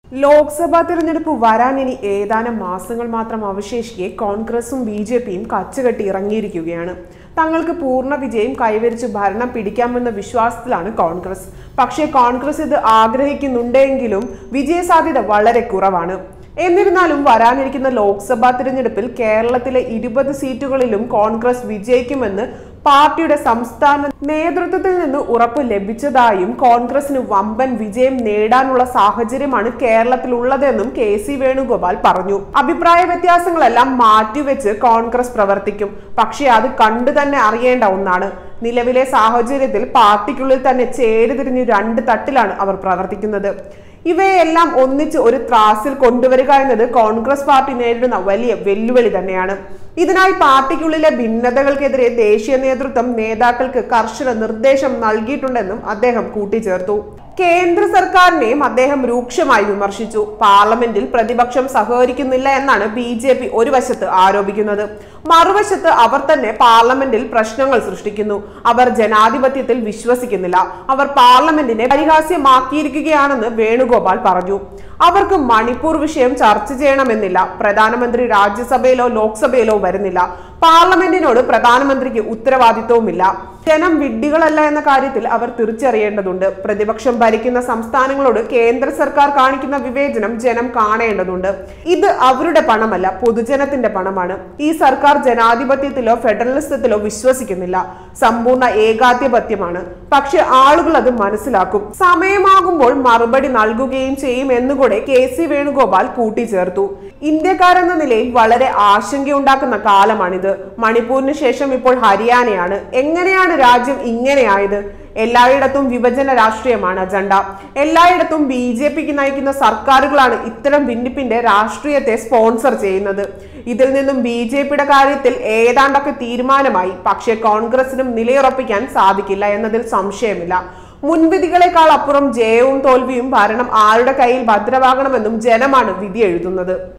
ലോക്സഭാ തിരഞ്ഞെടുപ്പ് വരാൻ ഇനി ഏതാനും മാസങ്ങൾ മാത്രം അവശേഷിക്കെ കോൺഗ്രസും ബി ജെ പിയും കച്ചുകെട്ടി ഇറങ്ങിയിരിക്കുകയാണ് തങ്ങൾക്ക് പൂർണ്ണ വിജയം കൈവരിച്ച് ഭരണം പിടിക്കാമെന്ന വിശ്വാസത്തിലാണ് കോൺഗ്രസ് പക്ഷേ കോൺഗ്രസ് ഇത് ആഗ്രഹിക്കുന്നുണ്ടെങ്കിലും വിജയസാധ്യത വളരെ കുറവാണ് എന്നിരുന്നാലും വരാനിരിക്കുന്ന ലോക്സഭാ തിരഞ്ഞെടുപ്പിൽ കേരളത്തിലെ ഇരുപത് സീറ്റുകളിലും കോൺഗ്രസ് വിജയിക്കുമെന്ന് പാർട്ടിയുടെ സംസ്ഥാന നേതൃത്വത്തിൽ നിന്ന് ഉറപ്പ് ലഭിച്ചതായും കോൺഗ്രസിന് വമ്പൻ വിജയം നേടാനുള്ള സാഹചര്യമാണ് കേരളത്തിലുള്ളതെന്നും കെ സി വേണുഗോപാൽ പറഞ്ഞു അഭിപ്രായ വ്യത്യാസങ്ങളെല്ലാം മാറ്റിവെച്ച് കോൺഗ്രസ് പ്രവർത്തിക്കും പക്ഷേ അത് കണ്ടു തന്നെ അറിയേണ്ട ഒന്നാണ് നിലവിലെ സാഹചര്യത്തിൽ പാർട്ടിക്കുള്ളിൽ തന്നെ ചേരിതിരിഞ്ഞ് രണ്ട് തട്ടിലാണ് അവർ പ്രവർത്തിക്കുന്നത് ഇവയെല്ലാം ഒന്നിച്ച് ഒരു ത്രാസിൽ കൊണ്ടുവരിക എന്നത് കോൺഗ്രസ് പാർട്ടി നേരിടുന്ന വലിയ വെല്ലുവിളി തന്നെയാണ് ഇതിനായി പാർട്ടിക്കുള്ളിലെ ഭിന്നതകൾക്കെതിരെ ദേശീയ നേതൃത്വം നേതാക്കൾക്ക് കർശന നിർദ്ദേശം നൽകിയിട്ടുണ്ടെന്നും അദ്ദേഹം കൂട്ടിച്ചേർത്തു കേന്ദ്ര സർക്കാരിനെയും അദ്ദേഹം രൂക്ഷമായി വിമർശിച്ചു പാർലമെന്റിൽ പ്രതിപക്ഷം സഹകരിക്കുന്നില്ല എന്നാണ് ബി ജെ പി ഒരു വശത്ത് ആരോപിക്കുന്നത് മറുവശത്ത് അവർ തന്നെ പാർലമെന്റിൽ പ്രശ്നങ്ങൾ സൃഷ്ടിക്കുന്നു അവർ ജനാധിപത്യത്തിൽ വിശ്വസിക്കുന്നില്ല അവർ പാർലമെന്റിനെ പരിഹാസ്യമാക്കിയിരിക്കുകയാണെന്ന് വേണുഗോപാൽ പറഞ്ഞു അവർക്ക് മണിപ്പൂർ വിഷയം ചർച്ച ചെയ്യണമെന്നില്ല പ്രധാനമന്ത്രി രാജ്യസഭയിലോ ലോക്സഭയിലോ വരുന്നില്ല പാർലമെന്റിനോട് പ്രധാനമന്ത്രിക്ക് ഉത്തരവാദിത്വവുമില്ല ജനം വിഡ്ഢികളല്ല എന്ന കാര്യത്തിൽ അവർ തിരിച്ചറിയേണ്ടതുണ്ട് പ്രതിപക്ഷം ഭരിക്കുന്ന സംസ്ഥാനങ്ങളോട് കേന്ദ്ര സർക്കാർ കാണിക്കുന്ന വിവേചനം ജനം കാണേണ്ടതുണ്ട് ഇത് അവരുടെ പണമല്ല പൊതുജനത്തിന്റെ പണമാണ് ഈ സർക്കാർ ജനാധിപത്യത്തിലോ ഫെഡറലിസത്തിലോ വിശ്വസിക്കുന്നില്ല സമ്പൂർണ്ണ ഏകാധിപത്യമാണ് പക്ഷെ ആളുകൾ അത് മനസ്സിലാക്കും സമയമാകുമ്പോൾ മറുപടി നൽകുകയും ചെയ്യും എന്നുകൂടെ കെ സി വേണുഗോപാൽ കൂട്ടിച്ചേർത്തു ഇന്ത്യക്കാരെന്ന നിലയിൽ വളരെ ആശങ്കയുണ്ടാക്കുന്ന കാലമാണിത് മണിപ്പൂരിന് ശേഷം ഇപ്പോൾ ഹരിയാനയാണ് എങ്ങനെയാണ് രാജ്യം ഇങ്ങനെയായത് എല്ലായിടത്തും വിഭജന രാഷ്ട്രീയമാണ് അജണ്ട എല്ലായിടത്തും ബി ജെ പിക്ക് നയിക്കുന്ന സർക്കാരുകളാണ് ഇത്തരം ഭിന്നിപ്പിന്റെ രാഷ്ട്രീയത്തെ സ്പോൺസർ ചെയ്യുന്നത് ഇതിൽ നിന്നും ബി ജെ പിയുടെ കാര്യത്തിൽ ഏതാണ്ടൊക്കെ തീരുമാനമായി പക്ഷേ കോൺഗ്രസിനും നിലയുറപ്പിക്കാൻ സാധിക്കില്ല എന്നതിൽ സംശയമില്ല മുൻവിധികളെക്കാൾ അപ്പുറം ജയവും തോൽവിയും ഭരണം ആരുടെ കയ്യിൽ ഭദ്രമാകണമെന്നും ജനമാണ് വിധി എഴുതുന്നത്